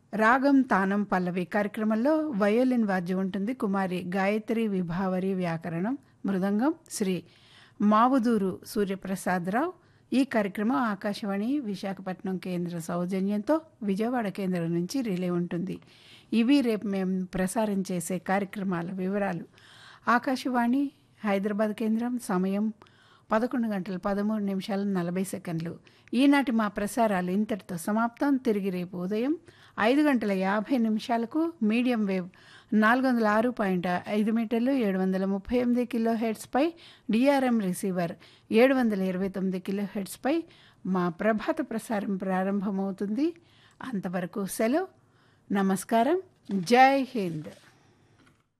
రాగం తానం పల్లవి కార్యక్రమంలో వయోలిన్ వాద్యం ఉంటుంది కుమారి గాయత్రి విభావరి వ్యాకరణం మృదంగం శ్రీ మావుదూరు సూర్యప్రసాదరావు ఈ కార్యక్రమం ఆకాశవాణి విశాఖపట్నం కేంద్ర సౌజన్యంతో విజయవాడ కేంద్రం నుంచి రిలే ఉంటుంది ఇవి రేపు మేము ప్రసారం చేసే కార్యక్రమాల వివరాలు ఆకాశవాణి హైదరాబాద్ కేంద్రం సమయం పదకొండు గంటల పదమూడు నిమిషాల నలభై సెకండ్లు ఈనాటి మా ప్రసారాలు ఇంతటితో సమాప్తం తిరిగి రేపు ఉదయం ఐదు గంటల యాభై నిమిషాలకు మీడియం వేవ్ నాలుగు వందల ఆరు పాయింట్ ఐదు మీటర్లు ఏడు వందల ముప్పై ఎనిమిది కిలో హెడ్స్పై డిఆర్ఎం రిసీవర్ ఏడు వందల ఇరవై తొమ్మిది కిలో హెడ్స్పై మా ప్రభాత ప్రసారం ప్రారంభమవుతుంది అంతవరకు సెలవు నమస్కారం జై హింద్